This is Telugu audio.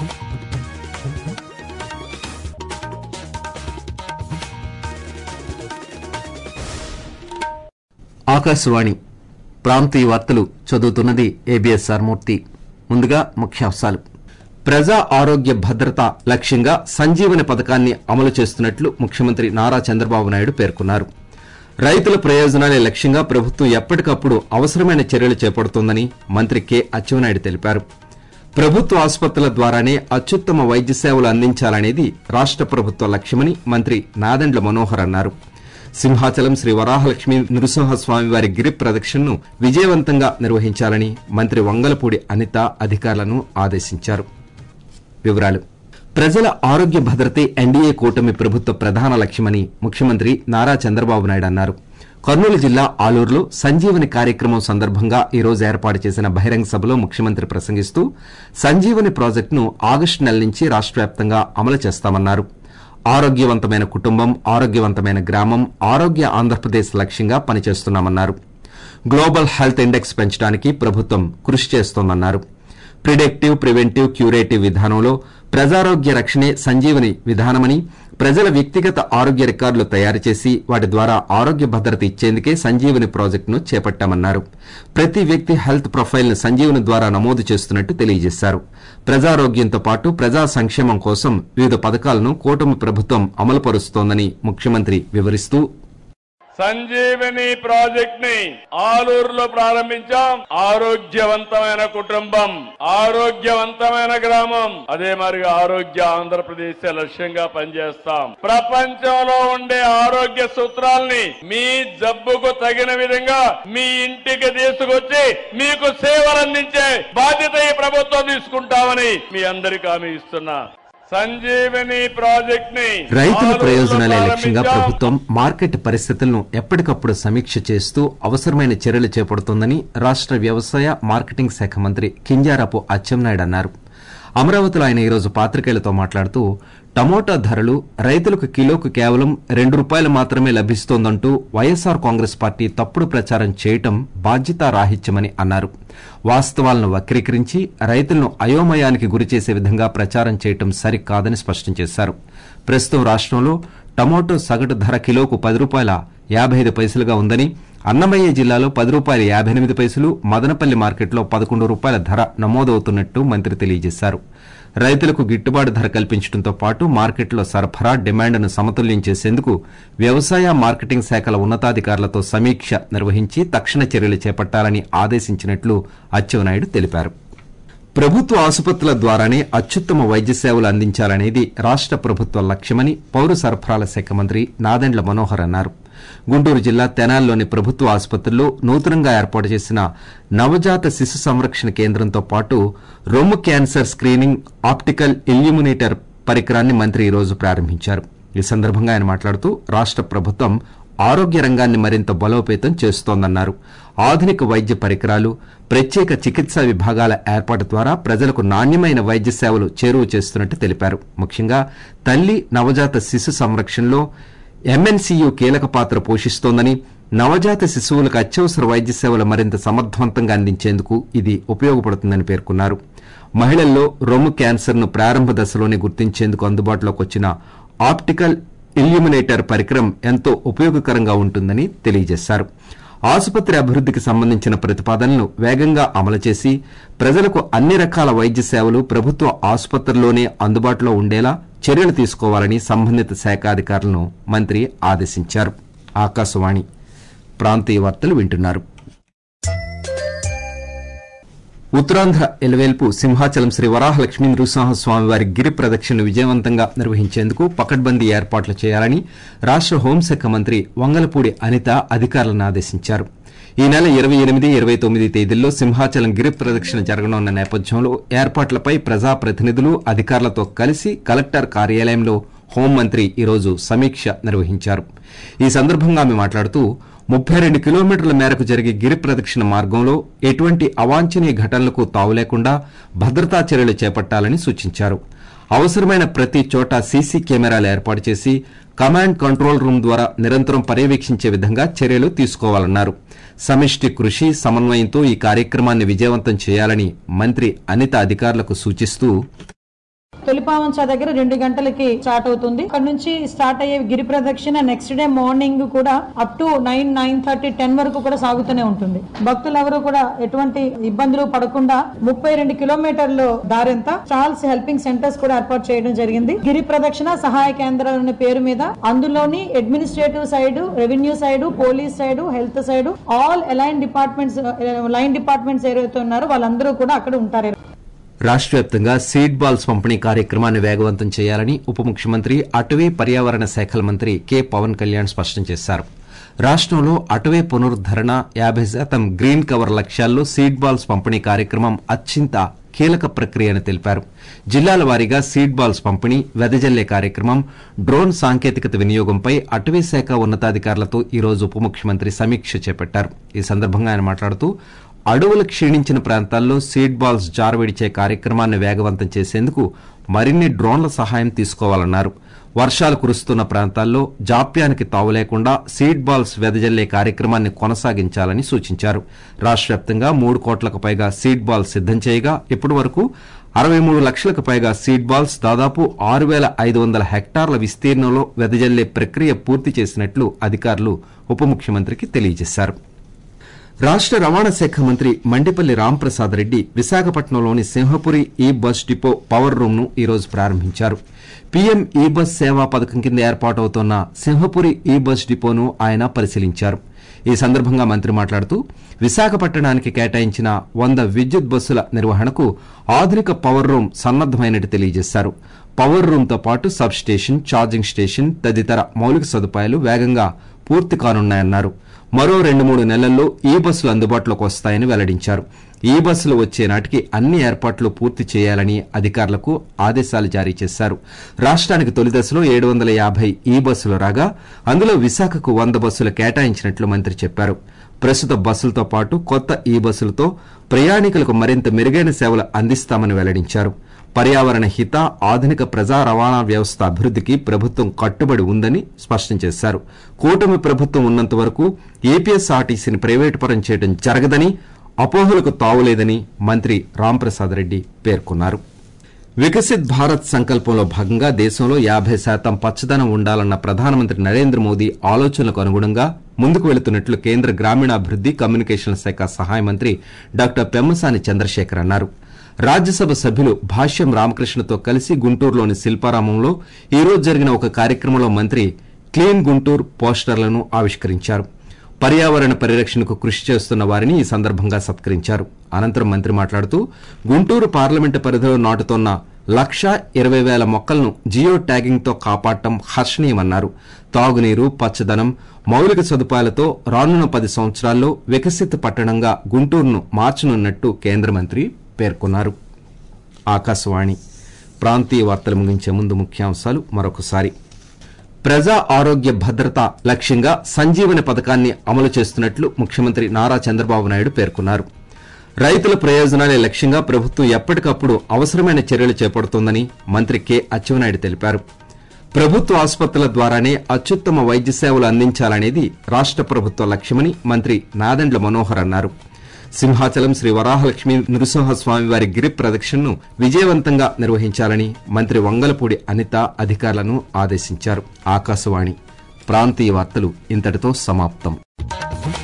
ఆకాశవాణి ప్రాంతీయ వార్తలు చదువుతున్నది ఏబిఎస్ఆర్ మూర్తి ముందుగా ముఖ్యాంశాలు ప్రజా ఆరోగ్య భద్రత లక్ష్యంగా సంజీవని పథకాన్ని అమలు చేస్తున్నట్లు ముఖ్యమంత్రి నారా చంద్రబాబు నాయుడు పేర్కొన్నారు రైతుల ప్రయోజనాలే లక్ష్యంగా ప్రభుత్వం ఎప్పటికప్పుడు అవసరమైన చర్యలు చేపడుతోందని మంత్రి కె అచ్చెన్నాయుడు తెలిపారు ప్రభుత్వ ఆసుపత్రుల ద్వారానే అత్యుత్తమ వైద్య సేవలు అందించాలనేది రాష్ట ప్రభుత్వ లక్ష్యమని మంత్రి నాదెండ్ల మనోహర్ అన్నారు సింహాచలం శ్రీ వరాహలక్ష్మి నృసింహస్వామి వారి గిరి ప్రదక్షిణను విజయవంతంగా నిర్వహించాలని మంత్రి వంగలపూడి అనిత అధికారులను ఆదేశించారు వివరాలు ప్రజల ఆరోగ్య భద్రతే ఎన్డీఏ కూటమి ప్రభుత్వ ప్రధాన లక్ష్యమని ముఖ్యమంత్రి నారా చంద్రబాబు నాయుడు అన్నారు కర్నూలు జిల్లా ఆలూరులో సంజీవని కార్యక్రమం సందర్భంగా ఈ రోజు ఏర్పాటు చేసిన బహిరంగ సభలో ముఖ్యమంత్రి ప్రసంగిస్తూ సంజీవని ప్రాజెక్టును ఆగస్టు నెల నుంచి రాష్ట వ్యాప్తంగా అమలు చేస్తామన్నారు ఆరోగ్యవంతమైన కుటుంబం ఆరోగ్యవంతమైన గ్రామం ఆరోగ్య ఆంధ్రప్రదేశ్ లక్ష్యంగా పనిచేస్తున్నామన్నారు గ్లోబల్ హెల్త్ ఇండెక్స్ పెంచడానికి ప్రభుత్వం కృషి చేస్తోందన్నారు ప్రిడిక్టివ్ ప్రివెంటివ్ క్యూరేటివ్ విధానంలో ప్రజారోగ్య రక్షణే సంజీవని విధానమని ప్రజల వ్యక్తిగత ఆరోగ్య రికార్డులు తయారు చేసి వాటి ద్వారా ఆరోగ్య భద్రత ఇచ్చేందుకే సంజీవని ప్రాజెక్టును చేపట్టామన్నారు ప్రతి వ్యక్తి హెల్త్ ప్రొఫైల్ను సంజీవని ద్వారా నమోదు చేస్తున్నట్టు తెలియజేశారు ప్రజారోగ్యంతో పాటు ప్రజా సంక్షేమం కోసం వివిధ పథకాలను కూటమి ప్రభుత్వం అమలుపరుస్తోందని ముఖ్యమంత్రి వివరిస్తూ సంజీవని ప్రాజెక్ట్ ని ఆలూరులో ప్రారంభించాం ఆరోగ్యవంతమైన కుటుంబం ఆరోగ్యవంతమైన గ్రామం అదే మరిగా ఆరోగ్య ఆంధ్రప్రదేశ్ లక్ష్యంగా పనిచేస్తాం ప్రపంచంలో ఉండే ఆరోగ్య సూత్రాల్ని మీ జబ్బుకు తగిన విధంగా మీ ఇంటికి తీసుకొచ్చి మీకు సేవలు అందించే బాధ్యత ఈ ప్రభుత్వం తీసుకుంటామని మీ అందరికీ హామీ ఇస్తున్నా సంజీవని ప్రాజెక్ట్ ని రైతుల ఆలూరులో ప్రయోజనాలే లక్ష్యంగా ప్రారంభించాం. ప్రభుత్వం మార్కెట్ పరిస్థితులను ఎప్పటికప్పుడు సమీక్ష చేస్తూ అవసరమైన చర్యలు చేపడుతోందని రాష్ట వ్యవసాయ మార్కెటింగ్ శాఖ మంత్రి కింజారపు అచ్చెన్నాయుడు అన్నారు అమరావతిలో ఆయన ఈరోజు పాత్రికేయులతో మాట్లాడుతూ టమోటా ధరలు రైతులకు కిలోకు కేవలం రెండు రూపాయలు మాత్రమే లభిస్తోందంటూ వైఎస్సార్ కాంగ్రెస్ పార్టీ తప్పుడు ప్రచారం చేయటం బాధ్యతారాహిత్యమని అన్నారు వాస్తవాలను వక్రీకరించి రైతులను అయోమయానికి గురిచేసే విధంగా ప్రచారం చేయటం సరికాదని స్పష్టం చేశారు ప్రస్తుతం రాష్ట్రంలో టమోటో సగటు ధర కిలోకు పది రూపాయల యాభై ఐదు పైసలుగా ఉందని అన్నమయ్య జిల్లాలో పది రూపాయల యాభై ఎనిమిది పైసలు మదనపల్లి మార్కెట్లో పదకొండు రూపాయల ధర నమోదవుతున్నట్టు మంత్రి తెలియజేశారు రైతులకు గిట్టుబాటు ధర కల్పించడంతో పాటు మార్కెట్లో సరఫరా డిమాండ్ను సమతుల్యం చేసేందుకు వ్యవసాయ మార్కెటింగ్ శాఖల ఉన్నతాధికారులతో సమీక్ష నిర్వహించి తక్షణ చర్యలు చేపట్టాలని ఆదేశించినట్లు అచ్చెన్నాయుడు తెలిపారు ప్రభుత్వ ఆసుపత్రుల ద్వారానే అత్యుత్తమ వైద్య సేవలు అందించాలనేది రాష్ట ప్రభుత్వ లక్ష్యమని పౌర సరఫరాల శాఖ మంత్రి నాదెండ్ల మనోహర్ అన్నారు గుంటూరు జిల్లా తెనాల్లోని ప్రభుత్వ ఆసుపత్రిలో నూతనంగా ఏర్పాటు చేసిన నవజాత శిశు సంరక్షణ కేంద్రంతో పాటు రొమ్ము క్యాన్సర్ స్క్రీనింగ్ ఆప్టికల్ ఇల్యూమినేటర్ పరికరాన్ని మంత్రి ఈ రోజు ప్రారంభించారు ఈ సందర్భంగా ఆయన మాట్లాడుతూ రాష్ట ప్రభుత్వం ఆరోగ్య రంగాన్ని మరింత బలోపేతం చేస్తోందన్నారు ఆధునిక వైద్య పరికరాలు ప్రత్యేక చికిత్సా విభాగాల ఏర్పాటు ద్వారా ప్రజలకు నాణ్యమైన వైద్య సేవలు చేరువ చేస్తున్నట్టు తెలిపారు ముఖ్యంగా తల్లి నవజాత శిశు సంరక్షణలో ఎంఎన్సీయూ కీలక పాత్ర పోషిస్తోందని నవజాత శిశువులకు అత్యవసర వైద్య సేవలు మరింత సమర్థవంతంగా అందించేందుకు ఇది ఉపయోగపడుతుందని పేర్కొన్నారు మహిళల్లో రొమ్ము క్యాన్సర్ను ప్రారంభ దశలోనే గుర్తించేందుకు అందుబాటులోకి వచ్చిన ఆప్టికల్ ఇల్యూమినేటర్ పరికరం ఎంతో ఉపయోగకరంగా ఉంటుందని తెలియజేశారు ఆసుపత్రి అభివృద్ధికి సంబంధించిన ప్రతిపాదనలను వేగంగా అమలు చేసి ప్రజలకు అన్ని రకాల వైద్య సేవలు ప్రభుత్వ ఆసుపత్రుల్లోనే అందుబాటులో ఉండేలా చర్యలు తీసుకోవాలని సంబంధిత శాఖాధికారులను మంత్రి ఆదేశించారు ఆకాశవాణి ప్రాంతీయ వార్తలు వింటున్నారు ఉత్తరాంధ్ర ఎలవేల్పు సింహాచలం శ్రీ వరాహలక్ష్మీ నృసింహస్వామి వారి గిరి ప్రదక్షిణను విజయవంతంగా నిర్వహించేందుకు పకడ్బందీ ఏర్పాట్లు చేయాలని రాష్ట హోంశాఖ మంత్రి వంగలపూడి అనిత అధికారులను ఆదేశించారు ఈ నెల ఇరవై ఎనిమిది ఇరవై తొమ్మిది తేదీల్లో సింహాచలం గిరి ప్రదక్షిణ జరగనున్న నేపథ్యంలో ఏర్పాట్లపై ప్రజాప్రతినిధులు అధికారులతో కలిసి కలెక్టర్ కార్యాలయంలో హోంమంత్రి ఈరోజు సమీక్ష నిర్వహించారు ఈ సందర్భంగా ఆమె మాట్లాడుతూ ముప్పై రెండు కిలోమీటర్ల మేరకు జరిగే గిరి ప్రదక్షిణ మార్గంలో ఎటువంటి అవాంఛనీయ ఘటనలకు తావు లేకుండా భద్రతా చర్యలు చేపట్టాలని సూచించారు అవసరమైన ప్రతి చోట సీసీ కెమెరాలు ఏర్పాటు చేసి కమాండ్ కంట్రోల్ రూమ్ ద్వారా నిరంతరం పర్యవేక్షించే విధంగా చర్యలు తీసుకోవాలన్నారు సమిష్టి కృషి సమన్వయంతో ఈ కార్యక్రమాన్ని విజయవంతం చేయాలని మంత్రి అనిత అధికారులకు సూచిస్తూ తొలిపావంచ దగ్గర రెండు గంటలకి స్టార్ట్ అవుతుంది అక్కడ నుంచి స్టార్ట్ అయ్యే గిరి ప్రదక్షిణ నెక్స్ట్ డే మార్నింగ్ కూడా up to nine nine thirty ten వరకు కూడా సాగుతూనే ఉంటుంది భక్తులు ఎవరు కూడా ఎటువంటి ఇబ్బందులు పడకుండా ముప్పై రెండు కిలోమీటర్లు దారంతా చార్ల్స్ హెల్పింగ్ సెంటర్స్ కూడా ఏర్పాటు చేయడం జరిగింది గిరి ప్రదక్షిణ సహాయ కేంద్రాలు అనే పేరు మీద అందులోని administrative side revenue side police side health side all align departments line departments ఏవైతే ఉన్నారో వాళ్ళందరూ కూడా అక్కడ ఉంటారు రాష్ట్ర వ్యాప్తంగా సీడ్ బాల్స్ పంపిణీ కార్యక్రమాన్ని వేగవంతం చేయాలని ఉప ముఖ్యమంత్రి అటవీ పర్యావరణ శాఖల మంత్రి కె పవన్ కళ్యాణ్ స్పష్టం చేశారు రాష్ట్రంలో అటవీ పునరుద్దరణ యాభై శాతం గ్రీన్ కవర్ లక్ష్యాల్లో సీడ్ బాల్స్ పంపిణీ కార్యక్రమం అత్యంత కీలక ప్రక్రియ అని తెలిపారు జిల్లాల వారీగా సీడ్ బాల్స్ పంపిణీ వెదజల్లే కార్యక్రమం డ్రోన్ సాంకేతికత వినియోగంపై అటవీ శాఖ ఉన్నతాధికారులతో ఈ రోజు ఉప ముఖ్యమంత్రి సమీక్ష చేపట్టారు ఈ సందర్భంగా ఆయన మాట్లాడుతూ అడవులు క్షీణించిన ప్రాంతాల్లో సీడ్ బాల్స్ జారవిడిచే కార్యక్రమాన్ని వేగవంతం చేసేందుకు మరిన్ని డ్రోన్ల సహాయం తీసుకోవాలన్నారు వర్షాలు కురుస్తున్న ప్రాంతాల్లో జాప్యానికి తావు లేకుండా సీడ్ బాల్స్ వెదజల్లే కార్యక్రమాన్ని కొనసాగించాలని సూచించారు రాష్ట్ర వ్యాప్తంగా మూడు కోట్లకు పైగా సీడ్ బాల్స్ సిద్దం చేయగా ఇప్పటి వరకు అరవై మూడు లక్షలకు పైగా సీడ్ బాల్స్ దాదాపు ఆరు వేల ఐదు వందల హెక్టార్ల విస్తీర్ణంలో వెదజల్లే ప్రక్రియ పూర్తి చేసినట్లు అధికారులు ఉప ముఖ్యమంత్రికి తెలియజేశారు రాష్ట్ర రవాణా శాఖ మంత్రి మండిపల్లి రాంప్రసాద్ రెడ్డి విశాఖపట్నంలోని సింహపురి ఈ బస్ డిపో పవర్ రూమ్ ను ఈ రోజు ప్రారంభించారు పీఎం ఈ బస్ సేవా పథకం కింద ఏర్పాటవుతోన్న సింహపురి ఈ బస్ డిపోను ఆయన పరిశీలించారు ఈ సందర్భంగా మంత్రి మాట్లాడుతూ విశాఖపట్టణానికి కేటాయించిన వంద విద్యుత్ బస్సుల నిర్వహణకు ఆధునిక పవర్ రూమ్ సన్నద్దమైనట్టు తెలియజేశారు పవర్ రూమ్ తో పాటు సబ్ స్టేషన్ ఛార్జింగ్ స్టేషన్ తదితర మౌలిక సదుపాయాలు వేగంగా పూర్తి కానున్నాయన్నారు మరో రెండు మూడు నెలల్లో ఈ బస్సులు అందుబాటులోకి వస్తాయని వెల్లడించారు ఈ బస్సులు వచ్చే నాటికి అన్ని ఏర్పాట్లు పూర్తి చేయాలని అధికారులకు ఆదేశాలు జారీ చేశారు రాష్ట్రానికి తొలి దశలో ఏడు వందల యాభై ఈ బస్సులు రాగా అందులో విశాఖకు వంద బస్సులు కేటాయించినట్లు మంత్రి చెప్పారు ప్రస్తుత బస్సులతో పాటు కొత్త ఈ బస్సులతో ప్రయాణికులకు మరింత మెరుగైన సేవలు అందిస్తామని వెల్లడించారు పర్యావరణ హిత ఆధునిక ప్రజా రవాణా వ్యవస్థ అభివృద్ధికి ప్రభుత్వం కట్టుబడి ఉందని స్పష్టం చేశారు కూటమి ప్రభుత్వం ఉన్నంత వరకు ఏపీఎస్ఆర్టీసీని ప్రైవేటు పరం చేయడం జరగదని అపోహలకు తావులేదని మంత్రి రాంప్రసాద్ రెడ్డి పేర్కొన్నారు వికసిత్ భారత్ సంకల్పంలో భాగంగా దేశంలో యాభై శాతం పచ్చదనం ఉండాలన్న ప్రధానమంత్రి నరేంద్ర మోదీ ఆలోచనలకు అనుగుణంగా ముందుకు వెళుతున్నట్లు కేంద్ర గ్రామీణాభివృద్ది కమ్యూనికేషన్ల శాఖ సహాయ మంత్రి డాక్టర్ పెమ్మసాని చంద్రశేఖర్ అన్నారు రాజ్యసభ సభ్యులు భాష్యం రామకృష్ణతో కలిసి గుంటూరులోని శిల్పారామంలో ఈ రోజు జరిగిన ఒక కార్యక్రమంలో మంత్రి క్లీన్ గుంటూరు పోస్టర్లను ఆవిష్కరించారు పర్యావరణ పరిరక్షణకు కృషి చేస్తున్న వారిని ఈ సందర్భంగా సత్కరించారు అనంతరం మంత్రి మాట్లాడుతూ గుంటూరు పార్లమెంటు పరిధిలో నాటుతోన్న లక్ష ఇరవై వేల మొక్కలను జియో ట్యాగింగ్ తో కాపాడటం హర్షణీయమన్నారు తాగునీరు పచ్చదనం మౌలిక సదుపాయాలతో రానున్న పది సంవత్సరాల్లో వికసిత పట్టణంగా గుంటూరును మార్చనున్నట్టు కేంద్ర మంత్రి పేర్కొన్నారు ఆకాశవాణి ప్రాంతీయ వార్తలు ముగించే ముందు ముఖ్యాంశాలు మరొకసారి ప్రజా ఆరోగ్య భద్రత లక్ష్యంగా సంజీవని పథకాన్ని అమలు చేస్తున్నట్లు ముఖ్యమంత్రి నారా చంద్రబాబు నాయుడు పేర్కొన్నారు రైతుల ప్రయోజనాలే లక్ష్యంగా ప్రభుత్వం ఎప్పటికప్పుడు అవసరమైన చర్యలు చేపడుతోందని మంత్రి కె అచ్చెన్నాయుడు తెలిపారు ప్రభుత్వ ఆసుపత్రుల ద్వారానే అత్యుత్తమ వైద్య సేవలు అందించాలనేది రాష్ట ప్రభుత్వ లక్ష్యమని మంత్రి నాదెండ్ల మనోహర్ అన్నారు సింహాచలం శ్రీ వరాహలక్ష్మి నృసింహస్వామి వారి గిరి ప్రదక్షిణను విజయవంతంగా నిర్వహించాలని మంత్రి వంగలపూడి అనిత అధికారులను ఆదేశించారు ఆకాశవాణి ప్రాంతీయ వార్తలు ఇంతటితో సమాప్తం